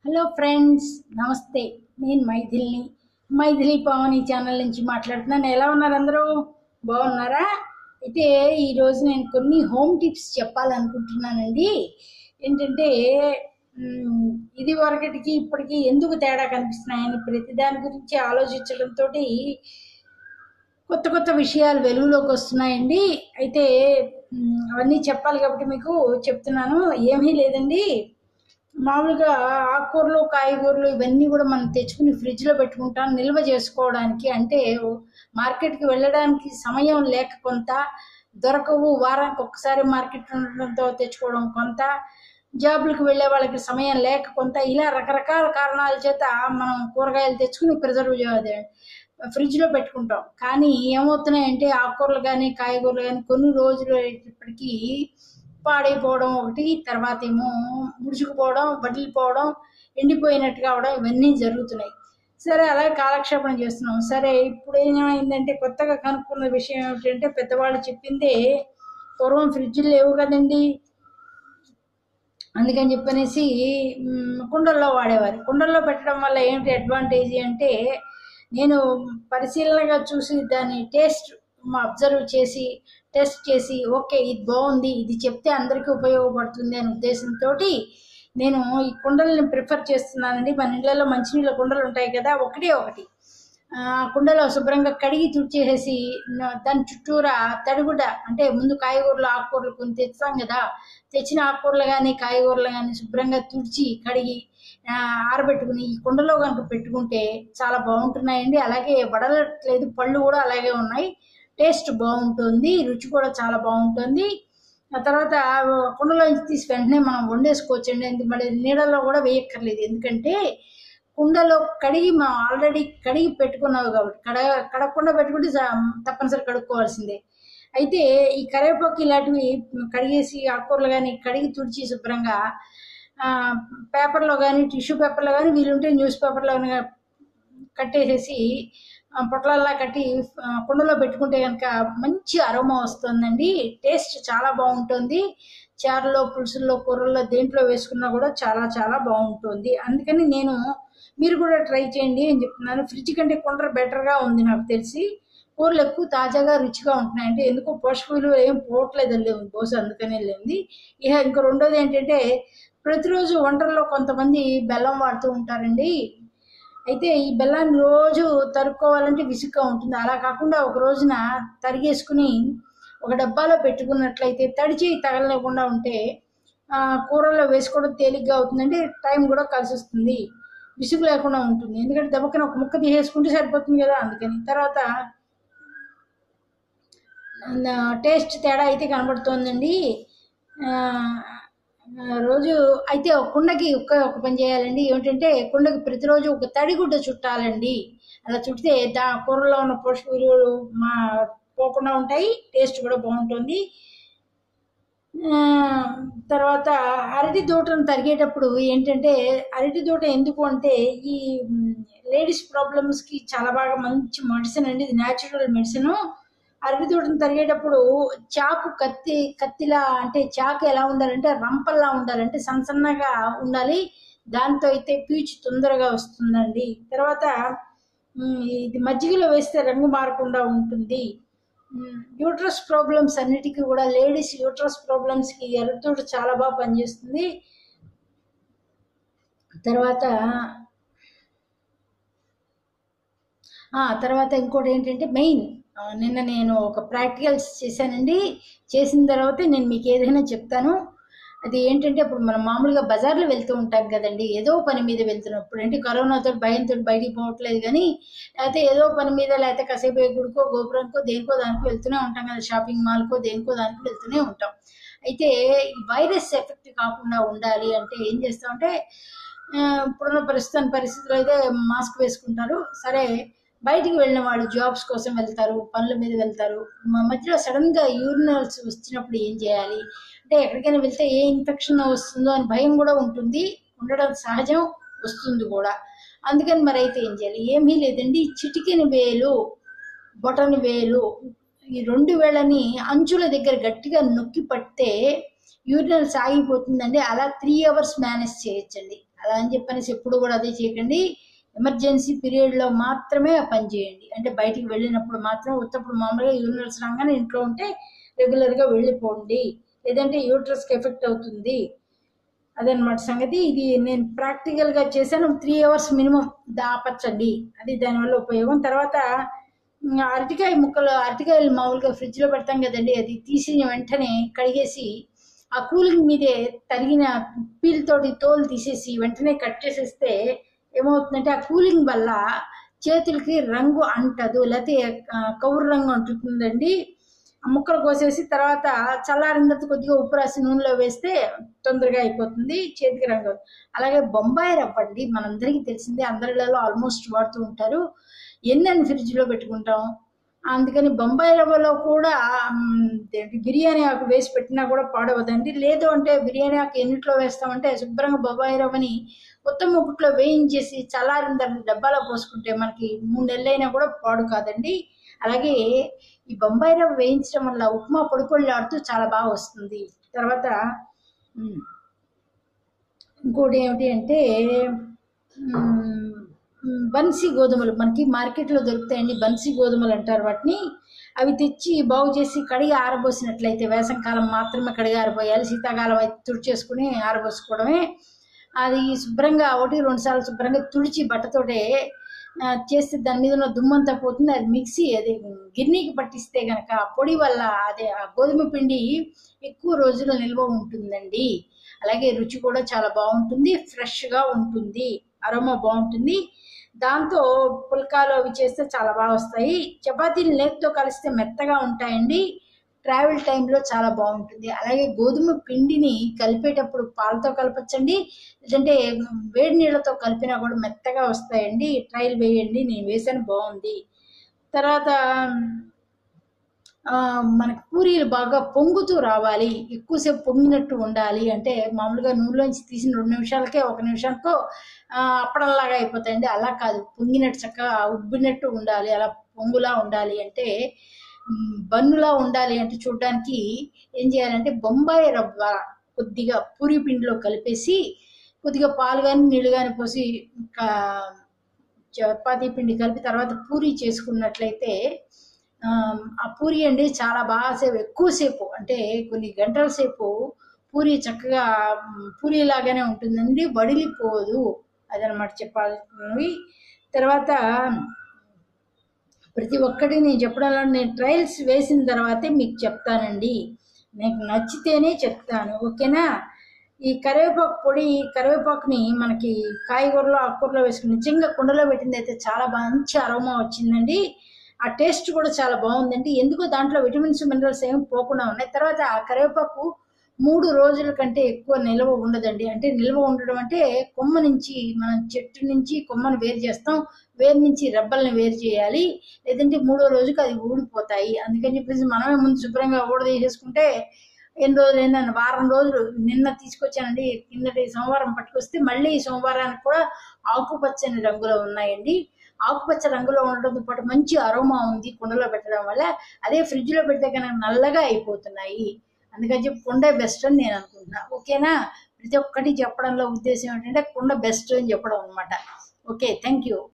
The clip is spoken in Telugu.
హలో ఫ్రెండ్స్ నమస్తే నేను మైథిల్ని మైథిలి పవని ఛానల్ నుంచి మాట్లాడుతున్నాను ఎలా ఉన్నారు అందరూ బాగున్నారా అయితే ఈరోజు నేను కొన్ని హోమ్ టిప్స్ చెప్పాలనుకుంటున్నానండి ఏంటంటే మ్, ఇది వరకటికి ఇప్పటికి ఎందుకు తేడా కనిపిస్తున్నాయని ప్రతి దాని గురించి ఆలోచించడంతో కొత్త కొత్త విషయాలు వెలుగులోకి వస్తున్నాయండి అయితే మ్, అవన్నీ చెప్పాలి కాబట్టి మీకు చెప్తున్నాను ఏమీ లేదండి మామూలుగా ఆకుకూరలు కాయగూరలు ఇవన్నీ కూడా మనం తెచ్చుకుని ఫ్రిడ్జ్లో పెట్టుకుంటాం నిల్వ చేసుకోవడానికి అంటే మార్కెట్కి వెళ్ళడానికి సమయం లేక కొంత దొరకవు వారానికి ఒక్కసారి మార్కెట్ ఉండడంతో తెచ్చుకోవడం కొంత జాబులకు వెళ్ళే వాళ్ళకి సమయం లేక కొంత ఇలా రకరకాల కారణాల చేత మనం కూరగాయలు తెచ్చుకుని ప్రిజర్వ్ అదే ఫ్రిడ్జ్లో పెట్టుకుంటాం కానీ ఏమవుతున్నాయంటే ఆకుకూరలు కానీ కాయగూరలు కానీ కొన్ని రోజులు అయ్యేటప్పటికీ పాడైపోవడం ఒకటి తర్వాత ఏమో ముడుచుకుపోవడం బడిలిపోవడం ఎండిపోయినట్టు కావడం ఇవన్నీ జరుగుతున్నాయి సరే అలాగే కాలక్షేపణ చేస్తున్నాం సరే ఇప్పుడు ఏమైందంటే కొత్తగా కనుక్కున్న విషయం ఏమిటంటే పెద్దవాళ్ళు చెప్పిందే పూర్వం ఫ్రిడ్జ్లు లేవు కదండి అందుకని చెప్పనేసి మ్, కుండల్లో వాడేవారు కుండల్లో పెట్టడం వల్ల ఏంటి అడ్వాంటేజ్ అంటే నేను పరిశీలనగా చూసి దాని టేస్ట్ అబ్జర్వ్ చేసి టెస్ట్ చేసి ఓకే ఇది బాగుంది ఇది చెప్తే అందరికీ ఉపయోగపడుతుంది అనే ఉద్దేశంతో నేను ఈ కుండల్ని ప్రిఫర్ చేస్తున్నానండి మన ఇళ్ళలో మంచినీళ్ళ కుండలు ఉంటాయి కదా ఒకటే ఒకటి ఆ కుండలో శుభ్రంగా కడిగి తుడిచేసేసి న- దాని చుట్టూరా తడిగుడ్డ అంటే ముందు కాయగూరలు ఆకుకూరలు కొన్ని తెస్తాం కదా తెచ్చిన ఆకుకూరలు కానీ కాయగూరలు కానీ శుభ్రంగా తుడిచి కడిగి ఆ, ఆరబెట్టుకుని ఈ కుండలో కనుక పెట్టుకుంటే చాలా బాగుంటున్నాయండి అలాగే వడలట్లేదు పళ్ళు కూడా అలాగే ఉన్నాయి టేస్ట్ బాగుంటుంది రుచి కూడా చాలా బాగుంటుంది ఆ తర్వాత కుండలో నుంచి తీసి వెంటనే మనం వండేసుకోవచ్చండి ఎందుకు మళ్ళీ నీళ్ళలో కూడా వేయక్కర్లేదు ఎందుకంటే కుండలో కడిగి మనం ఆల్రెడీ కడిగి పెట్టుకున్నావు కాబట్టి కడ కడగకుండా పెట్టుకుంటే జా- తప్పనిసరి కడుక్కోవాల్సిందే అయితే ఈ కరివేపాకు ఇలాంటివి కడిగేసి ఆకుకూరలు కానీ కడిగి తుడిచి శుభ్రంగా ఆ, పేపర్లో కానీ టిష్యూ పేపర్లో కానీ వీలుంటే న్యూస్ పేపర్లో కానీ కట్టేసేసి ఆ, పొట్లల్లా కట్టి ఆ, కుండలో పెట్టుకుంటే కనుక మంచి అరోమా వస్తుందండి టేస్ట్ చాలా బాగుంటుంది చారులో పులుసుల్లో కూరల్లో దేంట్లో వేసుకున్నా కూడా చాలా చాలా బాగుంటుంది అందుకని నేను మీరు కూడా ట్రై చేయండి అని చెప్తున్నాను ఫ్రిడ్జ్ కంటే కుండ బెటర్గా ఉంది నాకు తెలిసి కూరలు ఎక్కువ తాజాగా రుచిగా ఉంటున్నాయి అంటే ఎందుకో పోషక విలువ ఏం పోవట్లేదు లేవు బహుశా అందుకనే లేనిది ఇక ఇంకో రెండోది ఏంటంటే ప్రతిరోజు వంటల్లో కొంతమంది బెల్లం వాడుతూ ఉంటారండి అయితే ఈ బెల్లాన్ని రోజు తరుక్కోవాలంటే విసుగ్గా ఉంటుంది అలా కాకుండా ఒక రోజున తరిగేసుకుని ఒక డబ్బాలో పెట్టుకున్నట్లయితే తడిచి తగలలేకుండా ఉంటే ఆ, కూరల్లో వేసుకోవడం తేలిగ్గా అవుతుందంటే టైం కూడా కలిసి వస్తుంది విసుగు లేకుండా ఉంటుంది ఎందుకంటే దెబ్బకిన ఒక ముక్క తీసేసుకుంటే సరిపోతుంది కదా అందుకని తర్వాత టేస్ట్ తేడా అయితే కనబడుతోందండి ఆ, ఆ, రోజు అయితే ఒక కుండకి ఒక్క ఒక పని చేయాలండి ఏమిటంటే కుండకి ప్రతిరోజు ఒక తడిగుడ్డ చుట్టాలండి అలా చుట్టితే దా కూరలో ఉన్న పోషక విలువలు మా పోకుండా ఉంటాయి టేస్ట్ కూడా బాగుంటుంది ఆ, తర్వాత అరటి దూటను తరిగేటప్పుడు ఏంటంటే అరటి దూట ఎందుకు అంటే ఈ లేడీస్ ప్రాబ్లమ్స్కి చాలా బాగా మంచి మెడిసిన్ అండి ఇది న్యాచురల్ మెడిసిన్ అరటి దూటను తరిగేటప్పుడు చాకు కత్తి కత్తిలా అంటే చాకు ఎలా ఉండాలంటే రంపల్లా ఉండాలంటే సన్న సన్నగా ఉండాలి దాంతో అయితే పీచు తొందరగా వస్తుందండి తర్వాత ఉమ్, ఇది మజ్జిగలో వేస్తే రంగు మారకుండా ఉంటుంది యూట్రస్ ప్రాబ్లమ్స్ అన్నిటికీ కూడా లేడీస్ యూట్రస్ ప్రాబ్లమ్స్కి ఎర్రతోడు చాలా బాగా పనిచేస్తుంది తర్వాత ఆ, తర్వాత ఇంకోటి ఏంటంటే మెయిన్ ఆ, నిన్న నేను ఒక ప్రాక్టికల్స్ చేశానండి చేసిన తర్వాత నేను మీకు ఏదైనా చెప్తాను అది ఏంటంటే ఇప్పుడు మనం మామూలుగా బజార్లో వెళ్తూ ఉంటాం కదండి ఏదో పని మీద వెళ్తున్నప్పుడు అంటే కరోనాతో భయంతో బయటికి పోవట్లేదు కానీ లేకపోతే ఏదో పని మీద లేకపోతే కాసేపు ఏ గుడికో గోపురానికో దేనికో దానికో వెళ్తూనే ఉంటాం కదా షాపింగ్ మాల్కో దేనికో దానికో వెళ్తూనే ఉంటాం అయితే ఈ వైరస్ ఎఫెక్ట్ కాకుండా ఉండాలి అంటే ఏం చేస్తామంటే ఆ, ఇప్పుడున్న ప్రస్తుతం పరిస్థితుల్లో అయితే మాస్క్ వేసుకుంటారు సరే బయటికి వెళ్ళిన వాళ్ళు జాబ్స్ కోసం వెళ్తారు పనుల మీద వెళ్తారు మ- మధ్యలో సడన్ గా యూరినల్స్ వచ్చినప్పుడు ఏం చేయాలి అంటే ఎక్కడికైనా వెళ్తే ఏ ఇన్ఫెక్షన్ వస్తుందో అని భయం కూడా ఉంటుంది ఉండడం సహజం వస్తుంది కూడా అందుకని మరి అయితే ఏం చేయాలి ఏమీ లేదండి చిటికెన వేలు బొటన వేలు ఈ రెండు వేళని అంచుల దగ్గర గట్టిగా నొక్కి పడితే యూరినల్ సాగిపోతుందండి అలా త్రీ అవర్స్ మేనేజ్ చేయొచ్చండి అలా అని చెప్పనేసి ఎప్పుడు కూడా అదే చేయకండి ఎమర్జెన్సీ పీరియడ్లో మాత్రమే ఆ పని చేయండి అంటే బయటికి వెళ్ళినప్పుడు మాత్రం ఉత్తప్పుడు మామూలుగా యూనివర్స్ రాగానే ఇంట్లో ఉంటే రెగ్యులర్గా వెళ్ళిపోండి లేదంటే యూట్రస్కి ఎఫెక్ట్ అవుతుంది అదనమాట సంగతి ఇది నేను ప్రాక్టికల్గా చేశాను త్రీ అవర్స్ మినిమం దాపచ్చండి అది దానివల్ల ఉపయోగం తర్వాత ఉమ్, అరటికాయ ముక్కలు అరటికాయలు మామూలుగా ఫ్రిడ్జ్లో పెడతాం కదండి అది తీసిన వెంటనే కడిగేసి ఆ కూలింగ్ మీదే తరిగిన పీల్ తోటి తోలు తీసేసి వెంటనే కట్ చేసేస్తే ఏమవుతుందంటే ఆ కూలింగ్ వల్ల చేతులకి రంగు అంటదు లేకపోతే ఆ, కౌరు రంగు అంటుతుందండి ఆ ముక్కలు కోసేసి తర్వాత చల్లారిన తర్వాత కొద్దిగా ఉప్పు రాసి నూనెలో వేస్తే తొందరగా అయిపోతుంది చేతికి రంగు అలాగే బొంబాయి రవ్వ అండి మనందరికీ తెలిసిందే అందరిలో ఆల్మోస్ట్ వాడుతూ ఉంటారు ఎన్నెన్ని ఫ్రిడ్జ్లో పెట్టుకుంటాం అందుకని బొంబాయి రవ్వలో కూడా మ్, ఏంటి బిర్యానీ ఆకు వేసి పెట్టినా కూడా పాడవదండి లేదు అంటే బిర్యానీ ఆకు ఎన్నిట్లో వేస్తామంటే శుభ్రంగా బొంబాయి రవ్వని ఉత్తమ ముక్కుట్లో వేయించేసి చల్లారిన తర్వాత డబ్బాలో పోసుకుంటే మనకి మూడు నెలలైనా కూడా పాడు కాదండి అలాగే ఈ బొంబాయి రవ్వ వేయించడం వల్ల ఉప్మా పొడి పొడిలాడుతూ చాలా బాగా వస్తుంది తర్వాత మ్, ఇంకోటి ఏమిటి అంటే మ్, మ్, బన్సీ గోధుమలు మనకి మార్కెట్లో దొరుకుతాయండి బన్సీ గోధుమలు అంటారు వాటిని అవి తెచ్చి బాగు చేసి కడిగి ఆరబోసినట్లయితే వేసంకాలం మాత్రమే కడిగి ఆరబోయాలి శీతాకాలం అయితే తుడిచేసుకుని ఆరబోసుకోవడమే అది శుభ్రంగా ఒకటి రెండు సార్లు శుభ్రంగా తుడిచి బట్టతోటే ఆ, చేస్తే దాని మీద ఉన్న దుమ్మంతా పోతుంది అది మిక్సీ అది గిన్నెకి పట్టిస్తే కనుక ఆ పొడి వల్ల అదే ఆ గోధుమ పిండి ఎక్కువ రోజులు నిల్వ ఉంటుందండి అలాగే రుచి కూడా చాలా బాగుంటుంది ఫ్రెష్గా ఉంటుంది అరోమా బాగుంటుంది దాంతో పుల్కాలు అవి చేస్తే చాలా బాగా వస్తాయి చపాతీలు నేతితో కలిస్తే మెత్తగా ఉంటాయండి ట్రావెల్ టైంలో చాలా బాగుంటుంది అలాగే గోధుమ పిండిని కలిపేటప్పుడు పాలతో కలపచ్చండి లేదంటే వేడి నీళ్ళతో కలిపినా కూడా మెత్తగా వస్తాయండి ట్రయల్ వేయండి నేను వేసాను బాగుంది తర్వాత ఆ, మనకి పూరీలు బాగా పొంగుతూ రావాలి ఎక్కువసేపు పొంగినట్టు ఉండాలి అంటే మామూలుగా నూనెలోంచి తీసిన రెండు నిమిషాలకే ఒక నిమిషానికో ఆ, అప్పడంలాగా అయిపోతాయండి అలా కాదు పొంగినట్టు చక్కగా ఉబ్బినట్టు ఉండాలి అలా పొంగులా ఉండాలి అంటే మ్, బన్నులా ఉండాలి అంటే చూడడానికి ఏం చేయాలంటే బొంబాయి రవ్వ కొద్దిగా పూరి పిండిలో కలిపేసి కొద్దిగా పాలు కానీ నీళ్ళు కానీ పోసి ఇంకా చపాతీ పిండి కలిపి తర్వాత పూరి చేసుకున్నట్లయితే ఆ, ఆ పూరి అండి చాలా బాగా సేపు ఎక్కువసేపు అంటే కొన్ని గంటల సేపు పూరి చక్కగా మ్, పూరి లాగానే ఉంటుందండి వడిలిపోదు అదనమాట చెప్పాల్సినవి తర్వాత ప్రతి ఒక్కటి నేను చెప్పడంలో నేను ట్రయల్స్ వేసిన తర్వాతే మీకు చెప్తానండి నాకు నచ్చితేనే చెప్తాను ఓకేనా ఈ కరివేపాకు పొడి కరివేపాకుని మనకి కాయగూరలో ఆకుకూరలో వేసుకుని నిజంగా కుండలో పెట్టింది అయితే చాలా మంచి అరోమా వచ్చిందండి ఆ టేస్ట్ కూడా చాలా బాగుందండి ఎందుకో దాంట్లో విటమిన్స్ మినరల్స్ ఏమి పోకుండా ఉన్నాయి తర్వాత ఆ కరివేపాకు మూడు రోజుల కంటే ఎక్కువ నిల్వ ఉండదండి అంటే నిల్వ ఉండడం అంటే కొమ్మ నుంచి మనం చెట్టు నుంచి కొమ్మను వేరు చేస్తాం వేరు నుంచి రెబ్బల్ని వేరు చేయాలి లేదంటే మూడో రోజుకి అది ఊడిపోతాయి అందుకని చెప్పేసి మనమే ముందు శుభ్రంగా ఊడదీసేసుకుంటే ఎన్ని రోజులు ఏంటంటే వారం రోజులు నిన్న తీసుకొచ్చానండి కిందటి సోమవారం పట్టుకొస్తే మళ్ళీ ఈ సోమవారానికి కూడా ఆకుపచ్చని రంగులో ఉన్నాయండి ఆకుపచ్చ రంగులో ఉండడంతో పాటు మంచి అరోమా ఉంది కుండలో పెట్టడం వల్ల అదే ఫ్రిడ్జ్లో పెడితే కనుక నల్లగా అయిపోతున్నాయి అందుకని చెప్పి కుండ బెస్ట్ అని నేను అనుకుంటున్నా ఓకేనా ప్రతి ఒక్కటి చెప్పడంలో ఉద్దేశం ఏంటంటే కుండ బెస్ట్ అని చెప్పడం అనమాట ఓకే థ్యాంక్ యూ